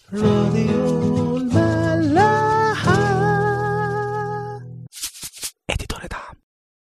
راديو الملاحة اديتور دعم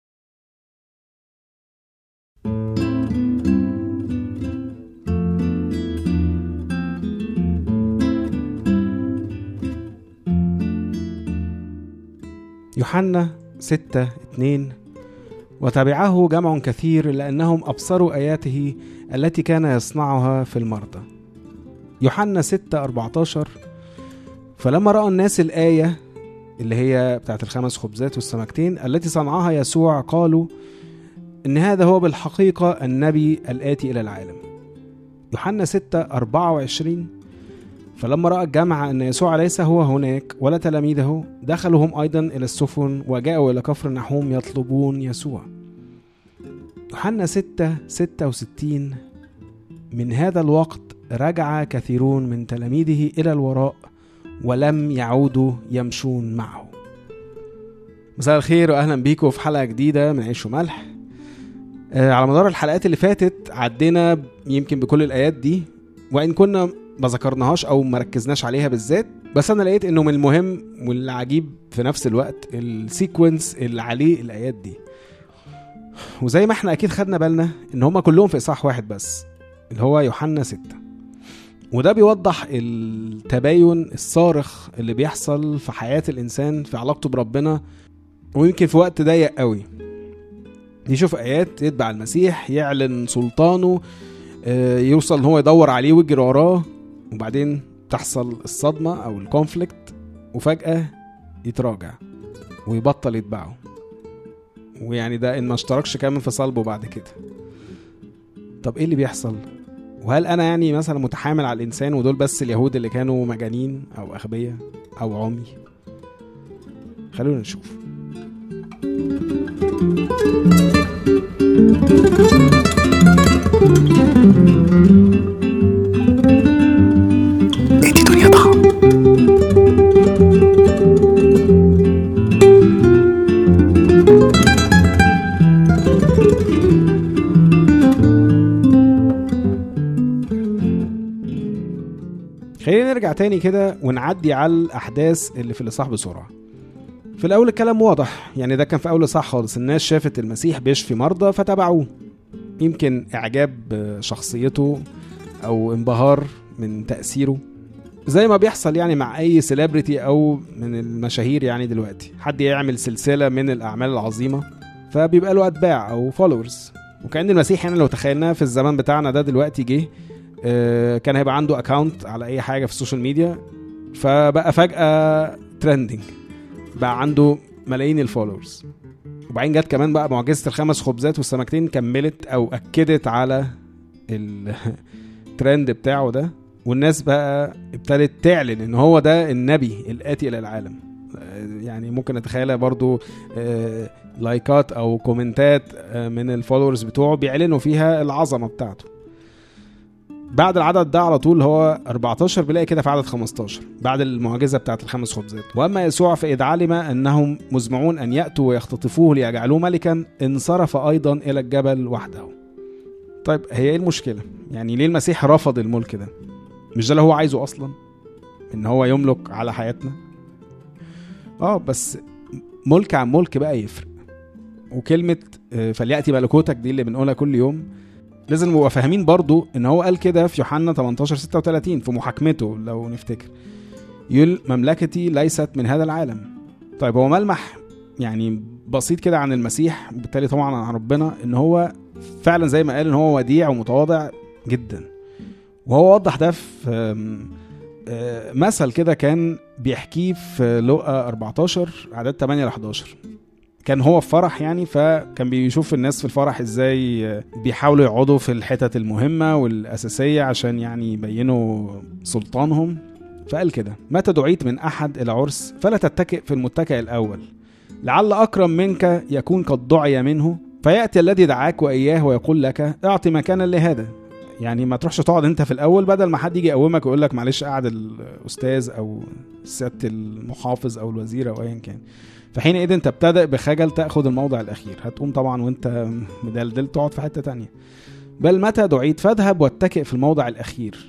يوحنا ستة اتنين وتبعه جمع كثير لأنهم أبصروا آياته التي كان يصنعها في المرضى يوحنا ستة أربعتاشر فلما رأى الناس الآية اللي هي بتاعت الخمس خبزات والسمكتين التي صنعها يسوع قالوا إن هذا هو بالحقيقة النبي الآتي إلى العالم يوحنا 6 24 فلما رأى الجمع أن يسوع ليس هو هناك ولا تلاميذه دخلوا هم أيضا إلى السفن وجاءوا إلى كفر نحوم يطلبون يسوع يوحنا 6 66 من هذا الوقت رجع كثيرون من تلاميذه إلى الوراء ولم يعودوا يمشون معه مساء الخير واهلا بيكم في حلقه جديده من عيش وملح آه، على مدار الحلقات اللي فاتت عدينا يمكن بكل الايات دي وان كنا ما ذكرناهاش او ما ركزناش عليها بالذات بس انا لقيت انه من المهم والعجيب في نفس الوقت السيكونس اللي عليه الايات دي وزي ما احنا اكيد خدنا بالنا ان هما كلهم في اصحاح واحد بس اللي هو يوحنا ستة وده بيوضح التباين الصارخ اللي بيحصل في حياة الإنسان في علاقته بربنا ويمكن في وقت ضيق قوي يشوف آيات يتبع المسيح يعلن سلطانه آه، يوصل ان هو يدور عليه ويجري وراه وبعدين تحصل الصدمة أو الكونفليكت وفجأة يتراجع ويبطل يتبعه ويعني ده إن ما اشتركش كمان في صلبه بعد كده طب ايه اللي بيحصل؟ وهل انا يعني مثلا متحامل على الانسان ودول بس اليهود اللي كانوا مجانين او اغبياء او عمي خلونا نشوف اديتور دعم خلينا نرجع تاني كده ونعدي على الاحداث اللي في الاصحاح بسرعه في الاول الكلام واضح يعني ده كان في اول اصحاح خالص الناس شافت المسيح بيشفي مرضى فتبعوه يمكن اعجاب شخصيته او انبهار من تاثيره زي ما بيحصل يعني مع اي سيلبرتي او من المشاهير يعني دلوقتي حد يعمل سلسله من الاعمال العظيمه فبيبقى له اتباع او فولورز وكان المسيح يعني لو تخيلناه في الزمان بتاعنا ده دلوقتي جه آه، كان هيبقى عنده اكونت على اي حاجه في السوشيال ميديا فبقى فجاه ترندنج بقى عنده ملايين الفولورز وبعدين جت كمان بقى معجزه الخمس خبزات والسمكتين كملت او اكدت على الترند بتاعه ده والناس بقى ابتدت تعلن ان هو ده النبي الاتي الى العالم آه، يعني ممكن نتخيلها برضو آه، لايكات او كومنتات آه، من الفولورز بتوعه بيعلنوا فيها العظمه بتاعته بعد العدد ده على طول هو 14 بيلاقي كده في عدد 15 بعد المعجزه بتاعت الخمس خبزات واما يسوع فاذ علم انهم مزمعون ان ياتوا ويختطفوه ليجعلوه ملكا انصرف ايضا الى الجبل وحده طيب هي ايه المشكله يعني ليه المسيح رفض الملك ده مش ده اللي هو عايزه اصلا ان هو يملك على حياتنا اه بس ملك عن ملك بقى يفرق وكلمه آه، فلياتي ملكوتك دي اللي بنقولها كل يوم لازم نبقى فاهمين برضو ان هو قال كده في يوحنا 18 36 في محاكمته لو نفتكر يقول مملكتي ليست من هذا العالم طيب هو ملمح يعني بسيط كده عن المسيح وبالتالي طبعا عن ربنا ان هو فعلا زي ما قال ان هو وديع ومتواضع جدا وهو وضح ده في آم، آه، مثل كده كان بيحكيه في لقا 14 عدد 8 ل 11 كان هو في فرح يعني فكان بيشوف الناس في الفرح ازاي بيحاولوا يقعدوا في الحتت المهمة والأساسية عشان يعني يبينوا سلطانهم فقال كده متى دعيت من أحد إلى عرس فلا تتكئ في المتكئ الأول لعل أكرم منك يكون قد دعي منه فيأتي الذي دعاك وإياه ويقول لك اعطي مكانا لهذا يعني ما تروحش تقعد انت في الاول بدل ما حد يجي يقومك ويقول لك معلش قعد الاستاذ او سياده المحافظ او الوزير او ايا كان فحينئذ تبتدأ بخجل تأخذ الموضع الأخير هتقوم طبعا وانت مدلدل تقعد في حتة تانية بل متى دعيت فاذهب واتكئ في الموضع الأخير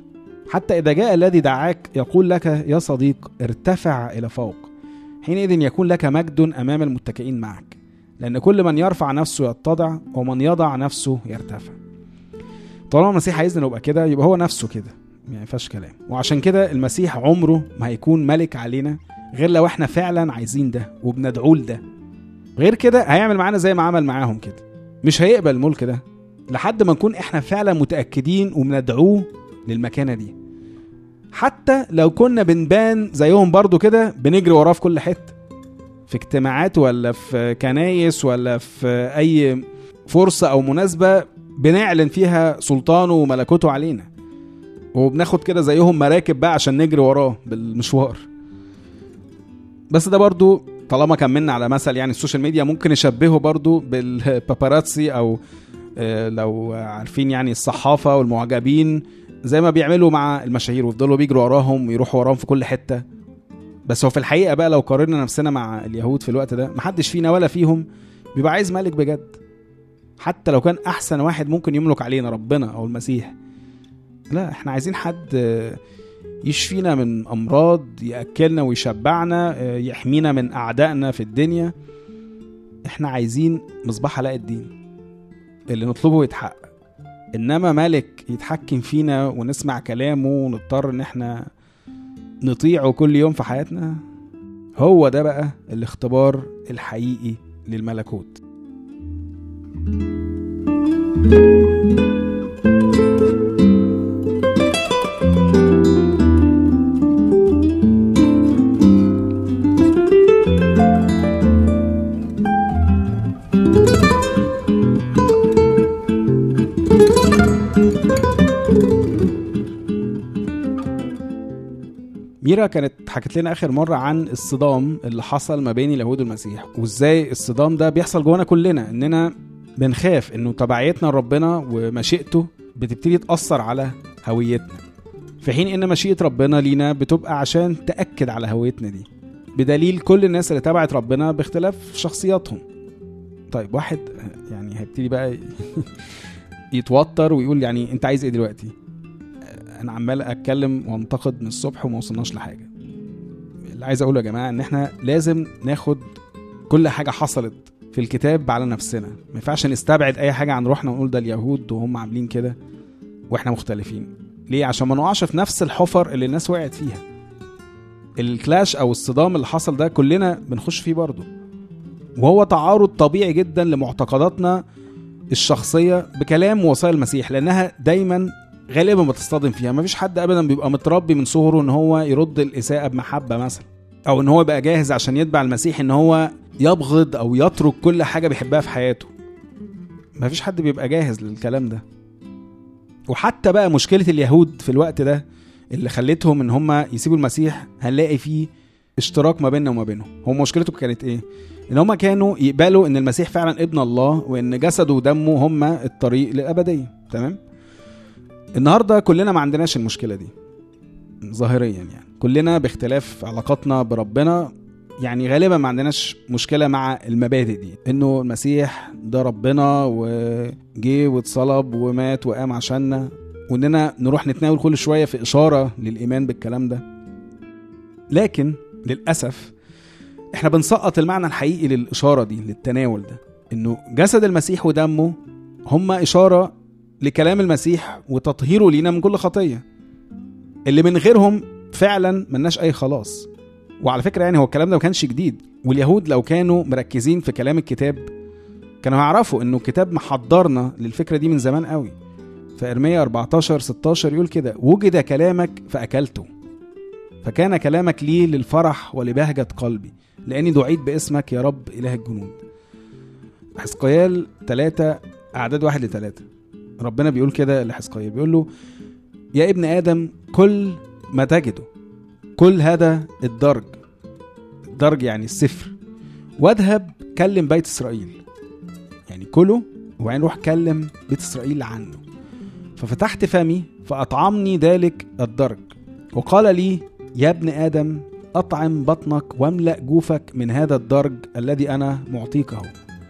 حتى إذا جاء الذي دعاك يقول لك يا صديق ارتفع إلى فوق حينئذ يكون لك مجد أمام المتكئين معك لأن كل من يرفع نفسه يتضع ومن يضع نفسه يرتفع طالما المسيح عايزنا نبقى كده يبقى هو نفسه كده يعني فيهاش كلام وعشان كده المسيح عمره ما هيكون ملك علينا غير لو احنا فعلا عايزين ده وبندعوه لده غير كده هيعمل معانا زي ما عمل معاهم كده مش هيقبل الملك ده لحد ما نكون احنا فعلا متأكدين وبندعوه للمكانة دي حتى لو كنا بنبان زيهم برضو كده بنجري وراه في كل حتة في اجتماعات ولا في كنايس ولا في أي فرصة أو مناسبة بنعلن فيها سلطانه وملكوته علينا وبناخد كده زيهم مراكب بقى عشان نجري وراه بالمشوار بس ده برضو طالما كملنا على مثل يعني السوشيال ميديا ممكن نشبهه برضو بالباباراتسي او آه، لو عارفين يعني الصحافة والمعجبين زي ما بيعملوا مع المشاهير ويفضلوا بيجروا وراهم ويروحوا وراهم في كل حتة بس هو في الحقيقة بقى لو قارنا نفسنا مع اليهود في الوقت ده محدش فينا ولا فيهم بيبقى عايز ملك بجد حتى لو كان أحسن واحد ممكن يملك علينا ربنا أو المسيح لا احنا عايزين حد آه، يشفينا من امراض ياكلنا ويشبعنا آه، يحمينا من اعدائنا في الدنيا احنا عايزين مصباح علاء الدين اللي نطلبه يتحقق انما ملك يتحكم فينا ونسمع كلامه ونضطر ان احنا نطيعه كل يوم في حياتنا هو ده بقى الاختبار الحقيقي للملكوت ميرا كانت حكت لنا اخر مره عن الصدام اللي حصل ما بين اليهود والمسيح وازاي الصدام ده بيحصل جوانا كلنا اننا بنخاف انه تبعيتنا لربنا ومشيئته بتبتدي تاثر على هويتنا في حين ان مشيئه ربنا لينا بتبقى عشان تاكد على هويتنا دي بدليل كل الناس اللي تبعت ربنا باختلاف شخصياتهم طيب واحد يعني هيبتدي بقى يتوتر ويقول يعني انت عايز ايه دلوقتي انا عمال اتكلم وانتقد من الصبح وما وصلناش لحاجه اللي عايز اقوله يا جماعه ان احنا لازم ناخد كل حاجه حصلت في الكتاب على نفسنا ما ينفعش نستبعد اي حاجه عن روحنا ونقول ده اليهود وهم عاملين كده واحنا مختلفين ليه عشان ما نقعش في نفس الحفر اللي الناس وقعت فيها الكلاش او الصدام اللي حصل ده كلنا بنخش فيه برضه وهو تعارض طبيعي جدا لمعتقداتنا الشخصيه بكلام ووصايا المسيح لانها دايما غالبا بتصطدم فيها مفيش حد ابدا بيبقى متربي من صغره ان هو يرد الاساءه بمحبه مثلا او ان هو يبقى جاهز عشان يتبع المسيح ان هو يبغض او يترك كل حاجه بيحبها في حياته مفيش حد بيبقى جاهز للكلام ده وحتى بقى مشكله اليهود في الوقت ده اللي خلتهم ان هم يسيبوا المسيح هنلاقي فيه اشتراك ما بيننا وما بينهم هو مشكلته كانت ايه ان هم كانوا يقبلوا ان المسيح فعلا ابن الله وان جسده ودمه هم الطريق للابديه تمام النهارده كلنا ما عندناش المشكله دي ظاهريا يعني كلنا باختلاف علاقاتنا بربنا يعني غالبا ما عندناش مشكله مع المبادئ دي انه المسيح ده ربنا وجه واتصلب ومات وقام عشاننا واننا نروح نتناول كل شويه في اشاره للايمان بالكلام ده لكن للاسف احنا بنسقط المعنى الحقيقي للاشاره دي للتناول ده انه جسد المسيح ودمه هما اشاره لكلام المسيح وتطهيره لينا من كل خطيه اللي من غيرهم فعلا ملناش اي خلاص وعلى فكره يعني هو الكلام ده ما كانش جديد واليهود لو كانوا مركزين في كلام الكتاب كانوا هيعرفوا انه الكتاب محضرنا للفكره دي من زمان قوي في ارميا 14 16 يقول كده وجد كلامك فاكلته فكان كلامك لي للفرح ولبهجه قلبي لاني دعيت باسمك يا رب اله الجنود حزقيال 3 اعداد واحد لثلاثة ربنا بيقول كده لحزقيال بيقول له يا ابن ادم كل ما تجده كل هذا الدرج الدرج يعني السفر واذهب كلم بيت اسرائيل يعني كله وبعدين روح كلم بيت اسرائيل عنه ففتحت فمي فاطعمني ذلك الدرج وقال لي يا ابن ادم اطعم بطنك واملا جوفك من هذا الدرج الذي انا معطيكه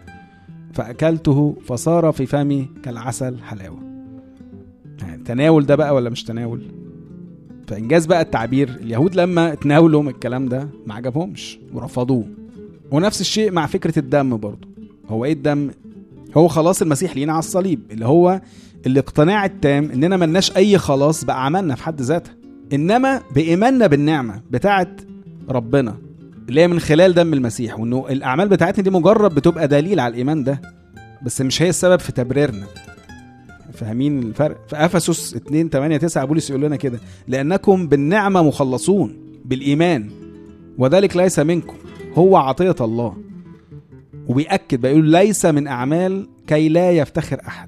فاكلته فصار في فمي كالعسل حلاوه يعني تناول ده بقى ولا مش تناول فانجاز بقى التعبير اليهود لما اتناولوا من الكلام ده ما عجبهمش ورفضوه ونفس الشيء مع فكره الدم برضه هو ايه الدم هو خلاص المسيح لينا على الصليب اللي هو الاقتناع التام اننا ملناش اي خلاص باعمالنا في حد ذاتها انما بايماننا بالنعمه بتاعت ربنا اللي هي من خلال دم المسيح وانه الاعمال بتاعتنا دي مجرد بتبقى دليل على الايمان ده بس مش هي السبب في تبريرنا فاهمين الفرق في افسس 2 8 9 بولس يقول لنا كده لانكم بالنعمه مخلصون بالايمان وذلك ليس منكم هو عطيه الله وبيأكد بيقول ليس من اعمال كي لا يفتخر احد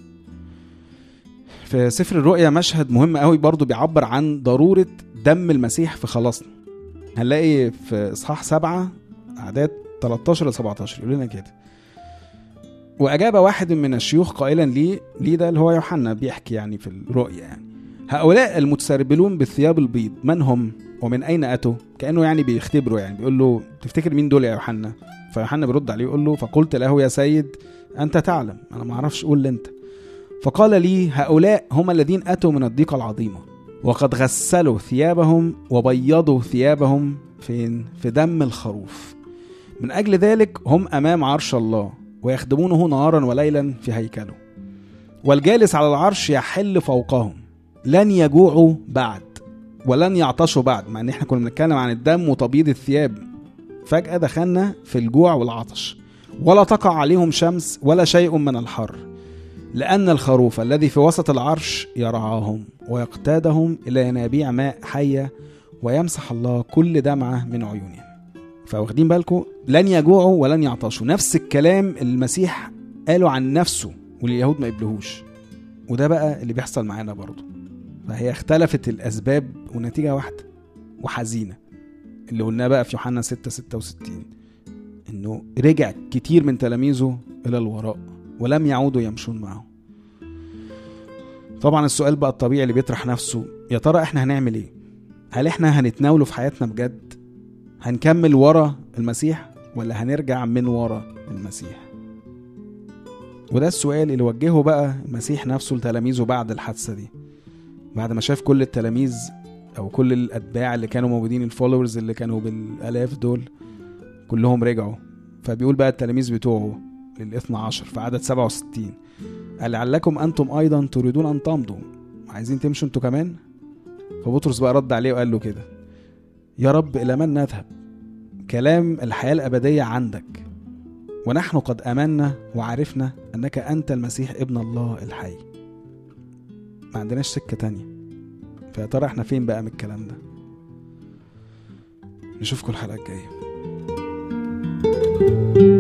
في سفر الرؤيا مشهد مهم قوي برضو بيعبر عن ضرورة دم المسيح في خلاصنا هنلاقي في إصحاح سبعة أعداد 13 ل 17 يقول لنا كده وأجاب واحد من الشيوخ قائلا لي لي ده اللي هو يوحنا بيحكي يعني في الرؤيا يعني هؤلاء المتسربلون بالثياب البيض من هم ومن أين أتوا كأنه يعني بيختبره يعني بيقول له تفتكر مين دول يا يوحنا فيوحنا بيرد عليه يقول له فقلت له يا سيد أنت تعلم أنا ما أعرفش قول لي أنت فقال لي هؤلاء هم الذين أتوا من الضيقة العظيمة وقد غسلوا ثيابهم وبيضوا ثيابهم فين في دم الخروف من أجل ذلك هم أمام عرش الله ويخدمونه نهارا وليلا في هيكله والجالس على العرش يحل فوقهم لن يجوعوا بعد ولن يعطشوا بعد مع ان احنا كنا بنتكلم عن الدم وتبييض الثياب فجأة دخلنا في الجوع والعطش ولا تقع عليهم شمس ولا شيء من الحر لأن الخروف الذي في وسط العرش يرعاهم ويقتادهم إلى ينابيع ماء حية ويمسح الله كل دمعة من عيونهم فواخدين بالكم لن يجوعوا ولن يعطشوا نفس الكلام المسيح قاله عن نفسه واليهود ما قبلوهوش وده بقى اللي بيحصل معانا برضه فهي اختلفت الأسباب ونتيجة واحدة وحزينة اللي قلناه بقى في يوحنا 6 66 انه رجع كتير من تلاميذه الى الوراء ولم يعودوا يمشون معه طبعا السؤال بقى الطبيعي اللي بيطرح نفسه يا ترى احنا هنعمل ايه هل احنا هنتناوله في حياتنا بجد هنكمل ورا المسيح ولا هنرجع من ورا المسيح وده السؤال اللي وجهه بقى المسيح نفسه لتلاميذه بعد الحادثة دي بعد ما شاف كل التلاميذ او كل الاتباع اللي كانوا موجودين الفولورز اللي كانوا بالالاف دول كلهم رجعوا فبيقول بقى التلاميذ بتوعه للاثنى عشر في عدد 67 قال لعلكم انتم ايضا تريدون ان تمضوا عايزين تمشوا انتوا كمان فبطرس بقى رد عليه وقال له كده يا رب الى من نذهب كلام الحياه الابديه عندك ونحن قد امنا وعرفنا انك انت المسيح ابن الله الحي ما عندناش سكه تانية فيا ترى احنا فين بقى من الكلام ده نشوفكم الحلقه الجايه